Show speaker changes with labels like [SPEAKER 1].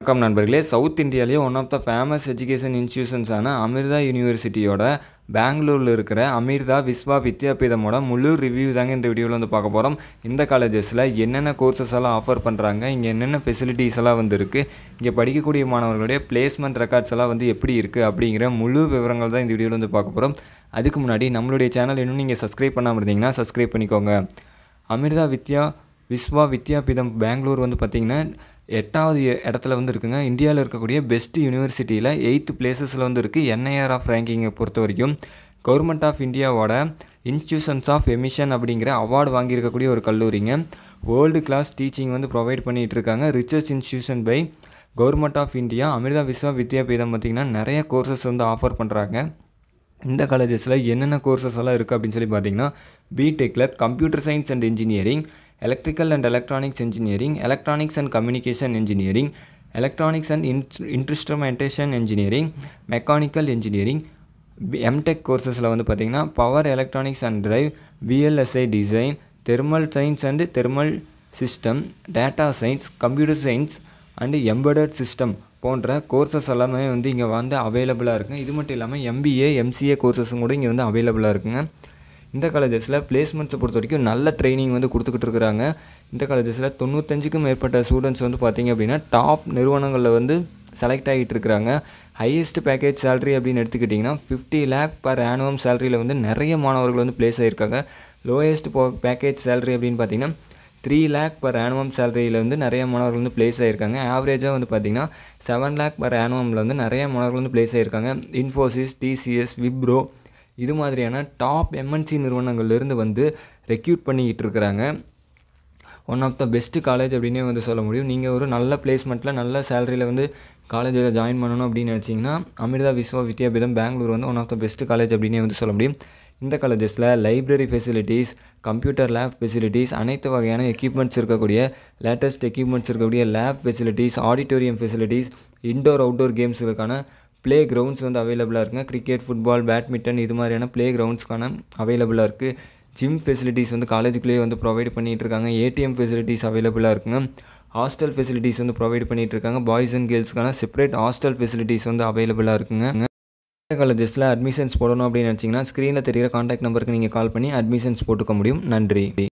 [SPEAKER 1] வணக்கம் நண்பர்களே சவுத் இந்தியாவிலேயே one of the famous education இன்ஸ்டியூஷன்ஸான அமிர்தா யூனிவர்சிட்டியோட பெங்களூரில் இருக்கிற அமிர்தா விஸ்வா வித்யாபீடமோட முழு ரிவ்யூ தாங்க இந்த வீடியோவில் வந்து பார்க்க போகிறோம் இந்த காலேஜஸில் என்னென்ன கோர்சஸ் எல்லாம் ஆஃபர் பண்ணுறாங்க இங்கே என்னென்ன ஃபெசிலிட்டிஸ் எல்லாம் வந்து இருக்குது இங்கே படிக்கக்கூடிய மாணவர்களுடைய பிளேஸ்மெண்ட் ரெக்கார்ட்ஸ் எல்லாம் வந்து எப்படி இருக்குது அப்படிங்கிற முழு விவரங்கள் தான் இந்த வீடியோவில் வந்து பார்க்க போகிறோம் அதுக்கு முன்னாடி நம்மளுடைய சேனல் இன்னும் நீங்கள் சப்ஸ்கிரைப் பண்ணாமல் இருந்தீங்கன்னா சப்ஸ்கிரைப் பண்ணிக்கோங்க அமிர்தா வித்யா விஸ்வா வித்யாபீடம் பெங்களூர் வந்து பார்த்திங்கன்னா எட்டாவது எ- இடத்துல வந்து இருக்குங்க இந்தியாவில் இருக்கக்கூடிய பெஸ்ட் யூனிவர்சிட்டியில் எயித்து பிளேசஸில் வந்து இருக்குது என்ஐஆர் ஆஃப் ரேங்கிங்கை பொறுத்த வரைக்கும் கவர்மெண்ட் ஆஃப் இந்தியாவோட இன்ஸ்டியூஷன்ஸ் ஆஃப் எமிஷன் அப்படிங்கிற அவார்டு வாங்கியிருக்கக்கூடிய ஒரு கல்லூரிங்க வேர்ல்டு கிளாஸ் டீச்சிங் வந்து ப்ரொவைட் பண்ணிகிட்டு இருக்காங்க research institution by government of India Amrita Vishwa Vidyapeetham பார்த்திங்கன்னா நிறைய கோர்சஸ் வந்து ஆஃபர் பண்ணுறாங்க இந்த காலேஜஸில் என்னென்ன கோர்சஸ் எல்லாம் இருக்குது அப்படின்னு சொல்லி பார்த்தீங்கன்னா பிடெக்கில் computer science and engineering electrical and electronics engineering electronics and communication engineering electronics and instrumentation engineering mechanical engineering MTech கோர்சஸில் வந்து பார்த்தீங்கன்னா power electronics and drive VLSI design thermal science and thermal system data science computer science and embedded system போன்ற courses எல்லாமே வந்து இங்கே வந்து அவைலபிளாக இருக்குங்க இது மட்டும் இல்லாமல் எம்பிஏ எம்சிஏ கோர்சஸும் கூட இங்கே வந்து அவைலபிளாக இருக்குங்க இந்த காலேஜஸில் பிளேஸ்மெண்ட்ஸை பொறுத்த வரைக்கும் நல்ல ட்ரைனிங் வந்து கொடுத்துக்கிட்டு இருக்கிறாங்க இந்த காலேஜஸில் தொண்ணூத்தஞ்சுக்கும் மேற்பட்ட ஸ்டூடெண்ட்ஸ் வந்து பார்த்தீங்க அப்படின்னா டாப் நிறுவனங்களில் வந்து செலக்ட் ஆகிட்டு இருக்கிறாங்க ஹையஸ்ட் பேக்கேஜ் salary அப்படின்னு எடுத்துக்கிட்டிங்கன்னா ஃபிஃப்டி லேக் பர் ஆனுவம் சேலரியில் வந்து நிறைய மாணவர்கள் வந்து ப்ளேஸ் ஆகியிருக்காங்க லோயஸ்ட் பேக்கேஜ் salary அப்படின்னு பார்த்தீங்கன்னா த்ரீ லேக் பர் ஆனுவம் சேலரியில் வந்து நிறைய மாணவர்கள் வந்து ப்ளேஸ் ஆகியிருக்காங்க ஆவரேஜாக வந்து பார்த்தீங்கன்னா செவன் லேக் பர் ஆனுவமில் வந்து நிறைய மாணவர்கள் வந்து ப்ளேஸ் ஆகியிருக்காங்க இன்ஃபோசிஸ் டிசிஎஸ் விப்ரோ இது மாதிரியான டாப் எம்என்சி நிறுவனங்கள்லேருந்து வந்து ரெக்யூட் பண்ணிக்கிட்டு இருக்கிறாங்க one of the best college அப்படின்னே வந்து சொல்ல முடியும் நீங்கள் ஒரு நல்ல பிளேஸ்மெண்ட்டில் நல்ல சேலரியில் வந்து காலேஜில் ஜாயின் பண்ணணும் அப்படின்னு நினச்சிங்கன்னா அமிர்தா விஸ்வா வித்யாபீடம் பெங்களூர் வந்து one of the best college அப்படின்னே வந்து சொல்ல முடியும் இந்த காலேஜஸில் library facilities computer lab facilities அனைத்து வகையான எக்யூப்மெண்ட்ஸ் இருக்கக்கூடிய லேட்டஸ்ட் எக்யூப்மெண்ட்ஸ் இருக்கக்கூடிய lab facilities auditorium facilities indoor outdoor கேம்ஸுக்கான ப்ளே கிரவுண்ட்ஸ் வந்து அவைலபிளாக இருக்குங்க கிரிக்கெட் ஃபுட்பால் பேட்மிண்டன் இது மாதிரியான ப்ளே கிரவுண்ட்ஸ்க்கான அவைலபிளாக இருக்குது ஜிம் ஃபெசிலிட்டிஸ் வந்து காலேஜுக்குள்ளேயே வந்து ப்ரொவைட் பண்ணிகிட்டு இருக்காங்க ஏடிஎம் ஃபெசிலிட்டிஸ் அவைலபிளாக இருக்குங்க ஹாஸ்டல் ஃபெசிலிட்டிஸ் வந்து ப்ரொவைட் பண்ணிகிட்டு இருக்காங்க பாய்ஸ் அண்ட் கேர்ள்ஸ்க்கான செப்பரேட் ஹாஸ்டல் ஃபெசிலிட்டிஸ் வந்து அவைலபிளாக இருக்குங்க காலேஜஸில் அட்மிஷன்ஸ் போடணும் அப்படின்னு நினச்சிங்கன்னா ஸ்க்ரீனில் தெரிகிற காண்டாக்ட் நம்பருக்கு நீங்கள் கால் பண்ணி அட்மிஷன்ஸ் போட்டுக்க முடியும் நன்றி